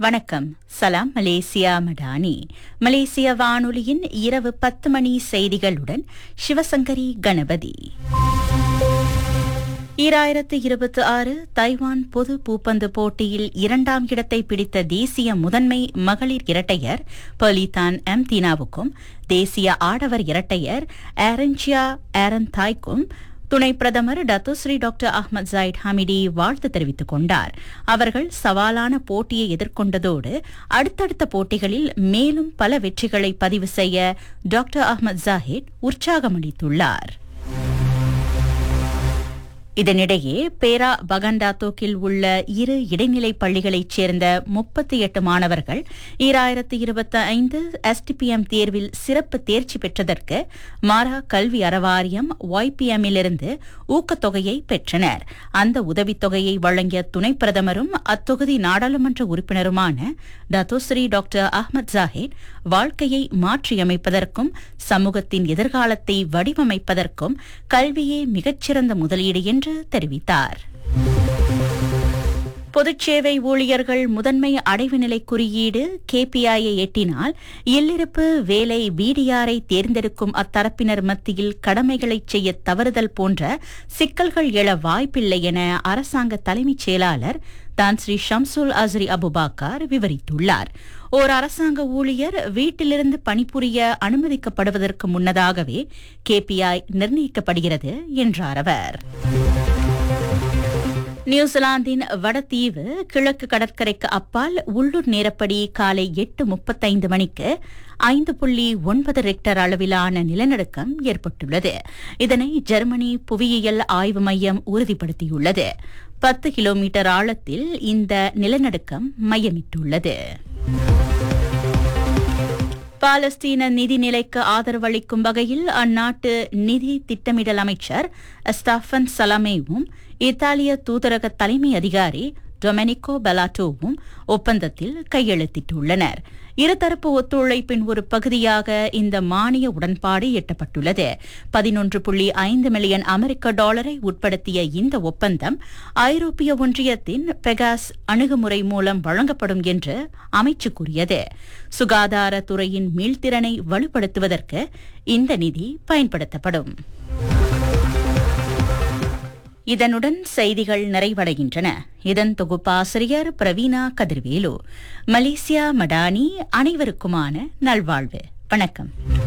வணக்கம் சலாம் மலேசியா மடானி மலேசிய வானொலியின் இரவு பத்து மணி செய்திகளுடன் சிவசங்கரி கணபதி ஈராயிரத்து இருபத்தி ஆறு தைவான் பொது பூப்பந்து போட்டியில் இரண்டாம் இடத்தை பிடித்த தேசிய முதன்மை மகளிர் இரட்டையர் பலிதான் எம் தீனாவுக்கும் தேசிய ஆடவர் இரட்டையர் ஆரன்சியா ஆரன் தாய்க்கும் துணை பிரதமர் Datuk Seri doctor Ahmad Zahid Hamidi வாழ்த்து தெரிவித்துக் கொண்டார் அவர்கள் சவாலான போட்டியை எதிர்கொண்டதோடு அடுத்தடுத்த போட்டிகளில் மேலும் பல வெற்றிகளை பதிவு செய்ய டாக்டர் அஹ்மத் ஜாஹிட் உற்சாகமளித்துள்ளார் இதனிடையே பேரா பகண்டாத்தோக்கில் உள்ள இரு இடைநிலை பள்ளிகளைச் சேர்ந்த முப்பத்தி எட்டு மாணவர்கள் ஈராயிரத்து இருபத்தி ஐந்து எஸ்டிபிஎம் தேர்வில் சிறப்பு தேர்ச்சி பெற்றதற்கு மாரா கல்வி அறவாரியம் ஒய்பிஎம்மிலிருந்து ஊக்கத்தொகையை பெற்றனர் அந்த உதவித்தொகையை வழங்கிய துணை பிரதமரும் அத்தொகுதி நாடாளுமன்ற உறுப்பினருமான டத்தோஸ்ரீ டாக்டர் அஹ்மத் ஜாஹித் வாழ்க்கையை மாற்றியமைப்பதற்கும் சமூகத்தின் எதிர்காலத்தை வடிவமைப்பதற்கும் கல்வியே மிகச்சிறந்த முதலீடு என்று தெரிவித்தார் பொதுச்சேவை ஊழியர்கள் முதன்மை அடைவு நிலை குறியீடு கேபிஐயை எட்டினால் இல்லிருப்பு வேலை பிடிஆரை தேர்ந்தெடுக்கும் அத்தரப்பினர் மத்தியில் கடமைகளை செய்ய தவறுதல் போன்ற சிக்கல்கள் எழ வாய்ப்பில்லை என அரசாங்க தலைமைச் செயலாளர் Tan Sri Shamsul Azri Abu Bakar விவரித்துள்ளார் ஓர் அரசாங்க ஊழியர் வீட்டிலிருந்து பணிபுரிய அனுமதிக்கப்படுவதற்கு முன்னதாகவே கேபிஐ நிர்ணயிக்கப்படுகிறது என்றார் அவர் நியூசிலாந்தின் வடதீவு கிழக்கு கடற்கரைக்கு அப்பால் உள்ளூர் நேரப்படி காலை எட்டு முப்பத்தைந்து மணிக்கு ஐந்து புள்ளி ஒன்பது ரெக்டர் அளவிலான நிலநடுக்கம் ஏற்பட்டுள்ளது இதனை ஜெர்மனி புவியியல் ஆய்வு மையம் உறுதிப்படுத்தியுள்ளது பத்து கிலோமீட்டர் ஆழத்தில் இந்த நிலநடுக்கம் மையமிட்டுள்ளது பாலஸ்தீன நிதி நிலைக்கு ஆதரவளிக்கும் வகையில் அந்நாட்டு நிதி திட்டமிடல் அமைச்சர் ஸ்டாஃபன் சலமேவும் இத்தாலிய தூதரக தலைமை அதிகாரி டொமெனிகோ பெலாட்டோவும் ஒப்பந்தத்தில் கையெழுத்திட்டுள்ளனர் இருதரப்பு ஒத்துழைப்பின் ஒரு பகுதியாக இந்த மானிய உடன்பாடு எட்டப்பட்டுள்ளது பதினொன்று புள்ளி ஐந்து மில்லியன் அமெரிக்க டாலரை உட்படுத்திய இந்த ஒப்பந்தம் ஐரோப்பிய ஒன்றியத்தின் பெகாஸ் அணுகுமுறை மூலம் வழங்கப்படும் என்று அமைச்சு கூறியது சுகாதாரத்துறையின் மீள்திறனை வலுப்படுத்துவதற்கு இந்த நிதி பயன்படுத்தப்படும் இதனுடன் செய்திகள் நிறைவடைகின்றன இதன் தொகுப்பாசிரியர் பிரவீனா கதிர்வேலு மலேசியா மடானி அனைவருக்குமான நல்வாழ்வு வணக்கம்